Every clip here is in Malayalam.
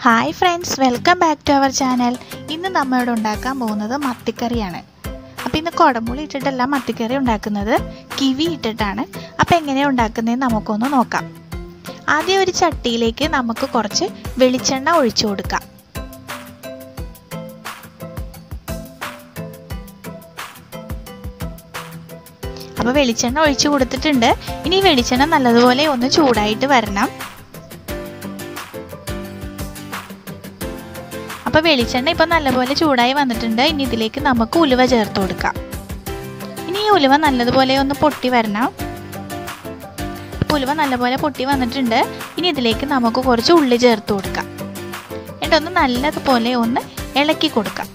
hi friends welcome back to our channel ഇന്ന് നമ്മളിവിടെ ഉണ്ടാക്കാൻ പോകുന്നത് മത്തിക്കറിയാണ് അപ്പോൾ ഇന്ന് കുടമ്പുളി ഇട്ടിട്ടല്ല മത്തിക്കറി ഉണ്ടാക്കുന്നത് കിവി ഇട്ടിട്ടാണ് അപ്പോൾ എങ്ങനെയാണ് ഉണ്ടാക്കുന്നതെന്ന് നമുക്കൊന്ന് നോക്കാം ആദ്യം ഒരു ചട്ടിയിലേക്ക് നമുക്ക് കുറച്ച് വെളിച്ചെണ്ണ ഒഴിച്ചു കൊടുക്കാം അപ്പോൾ വെളിച്ചെണ്ണ ഒഴിച്ചു കൊടുത്തിട്ടുണ്ട് ഇനി ഈ വെളിച്ചെണ്ണ നല്ലതുപോലെ ഒന്ന് ചൂടായിട്ട് വരണം അപ്പോൾ വെളിച്ചെണ്ണ ഇപ്പോൾ നല്ലപോലെ ചൂടായി വന്നിട്ടുണ്ട് ഇനി ഇതിലേക്ക് നമുക്ക് ഉലുവ ചേർത്ത് കൊടുക്കാം ഇനി ഈ ഉലുവ നല്ലതുപോലെ ഒന്ന് പൊട്ടി വരണം അപ്പോൾ ഉലുവ നല്ലപോലെ പൊട്ടി വന്നിട്ടുണ്ട് ഇനി ഇതിലേക്ക് നമുക്ക് കുറച്ച് ഉള്ളി ചേർത്ത് കൊടുക്കാം എന്നിട്ടൊന്ന് നല്ലതുപോലെ ഒന്ന് ഇളക്കി കൊടുക്കാം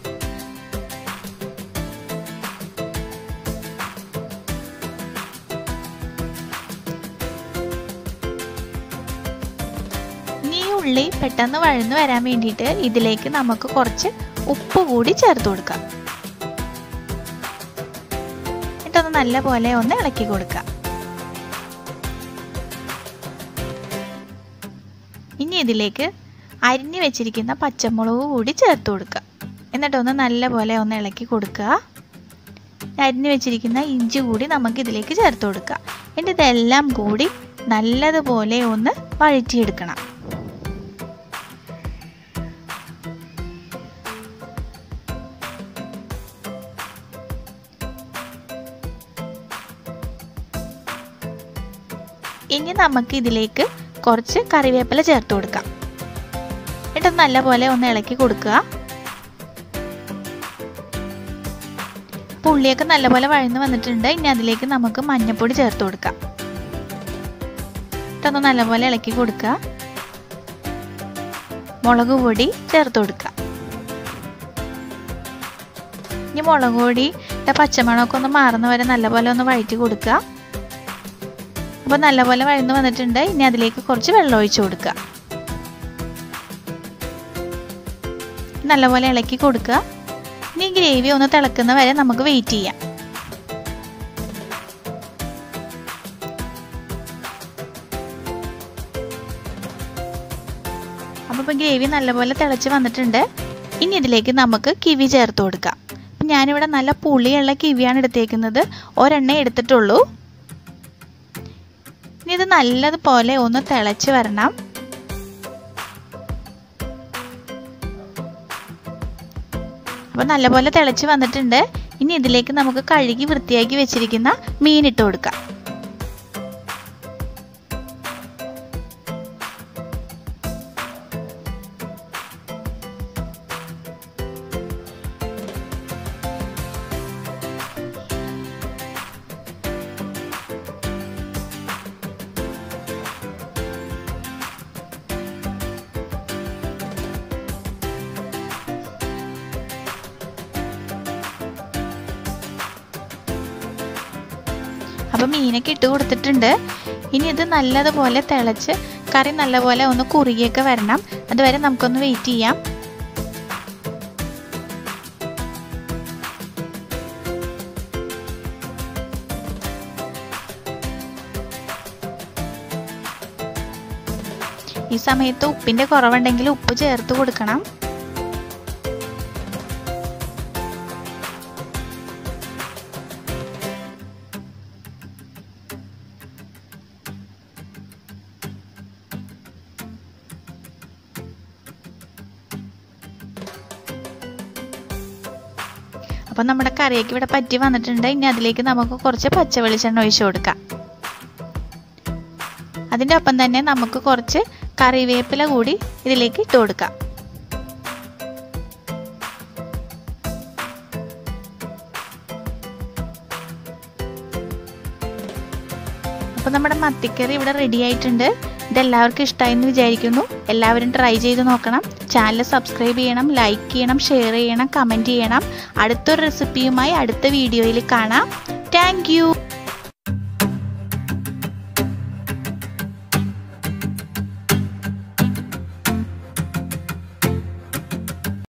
ഇനി ഈ ഉള്ളി പെട്ടെന്ന് വഴന്നു വരാൻ വേണ്ടിയിട്ട് ഇതിലേക്ക് നമുക്ക് കുറച്ച് ഉപ്പ് കൂടി ചേർത്ത് കൊടുക്കാം എന്നിട്ടൊന്ന് നല്ല പോലെ ഒന്ന് ഇളക്കി കൊടുക്കാം ഇനി ഇതിലേക്ക് അരിഞ്ഞു വെച്ചിരിക്കുന്ന പച്ചമുളക് കൂടി ചേർത്ത് കൊടുക്കുക എന്നിട്ടൊന്ന് നല്ല പോലെ ഒന്ന് ഇളക്കി കൊടുക്കുക അരിഞ്ഞു വെച്ചിരിക്കുന്ന ഇഞ്ചി കൂടി നമുക്ക് ഇതിലേക്ക് ചേർത്ത് കൊടുക്കുക എന്നിട്ട് ഇതെല്ലാം കൂടി നല്ലതുപോലെ ഒന്ന് വഴറ്റിയെടുക്കണം ഇനി നമുക്ക് ഇതിലേക്ക് കുറച്ച് കറിവേപ്പില ചേർത്ത് കൊടുക്കാം എന്നിട്ട് നല്ലപോലെ ഒന്ന് ഇളക്കി കൊടുക്കുക പുള്ളിയൊക്കെ നല്ലപോലെ വഴന്ന് വന്നിട്ടുണ്ട് ഇനി അതിലേക്ക് നമുക്ക് മഞ്ഞൾപ്പൊടി ചേർത്ത് കൊടുക്കാം എന്നിട്ടൊന്ന് നല്ലപോലെ ഇളക്കി കൊടുക്കുക മുളക് പൊടി ചേർത്ത് കൊടുക്കുക ഇനി മുളക് പൊടിയുടെ പച്ചമണമൊക്കെ ഒന്ന് മാറുന്ന വരെ നല്ലപോലെ ഒന്ന് വഴറ്റി കൊടുക്കുക അപ്പോൾ നല്ലപോലെ വഴന്ന് വന്നിട്ടുണ്ട് ഇനി അതിലേക്ക് കുറച്ച് വെള്ളം ഒഴിച്ചു കൊടുക്കുക നല്ലപോലെ ഇളക്കി കൊടുക്കുക ഇനി ഗ്രേവി ഒന്ന് തിളക്കുന്ന വരെ നമുക്ക് വെയിറ്റ് ചെയ്യാം അപ്പോൾ ഇപ്പോൾ ഗ്രേവി നല്ലപോലെ തിളച്ച് വന്നിട്ടുണ്ട് ഇനി ഇതിലേക്ക് നമുക്ക് കിവി ചേർത്ത് കൊടുക്കാം ഞാനിവിടെ നല്ല പുളിയുള്ള കിവിയാണ് എടുത്തേക്കുന്നത് ഒരെണ്ണേ എടുത്തിട്ടുള്ളൂ ഇനി ഇത് നല്ലതുപോലെ ഒന്ന് തിളച്ച് വരണം അപ്പോൾ നല്ലപോലെ തിളച്ച് വന്നിട്ടുണ്ട് ഇനി ഇതിലേക്ക് നമുക്ക് കഴുകി വൃത്തിയാക്കി വെച്ചിരിക്കുന്ന മീൻ ഇട്ട് കൊടുക്കാം അപ്പോൾ മീനൊക്കെ ഇട്ട് കൊടുത്തിട്ടുണ്ട് ഇനി ഇത് നല്ലതുപോലെ തിളച്ച് കറി നല്ലപോലെ ഒന്ന് കുറുകിയൊക്കെ വരണം അതുവരെ നമുക്കൊന്ന് വെയിറ്റ് ചെയ്യാം ഈ സമയത്ത് ഉപ്പിൻ്റെ കുറവുണ്ടെങ്കിൽ ഉപ്പ് ചേർത്ത് കൊടുക്കണം അപ്പം നമ്മുടെ കറിയൊക്കെ ഇവിടെ പറ്റി വന്നിട്ടുണ്ട് ഇനി അതിലേക്ക് നമുക്ക് കുറച്ച് പച്ച വെളിച്ചെണ്ണ ഒഴിച്ചു കൊടുക്കാം അതിൻ്റെ ഒപ്പം തന്നെ നമുക്ക് കുറച്ച് കറിവേപ്പില കൂടി ഇതിലേക്ക് ഇട്ട് കൊടുക്കാം അപ്പോൾ നമ്മുടെ മത്തിക്കറി ഇവിടെ റെഡി ആയിട്ടുണ്ട് ഇതെല്ലാവർക്കും ഇഷ്ടമായി എന്ന് വിചാരിക്കുന്നു എല്ലാവരും ട്രൈ ചെയ്ത് നോക്കണം ചാനൽ സബ്സ്ക്രൈബ് ചെയ്യണം ലൈക്ക് ചെയ്യണം ഷെയർ ചെയ്യണം കമൻറ്റ് ചെയ്യണം അടുത്തൊരു റെസിപ്പിയുമായി അടുത്ത വീഡിയോയിൽ കാണാം താങ്ക്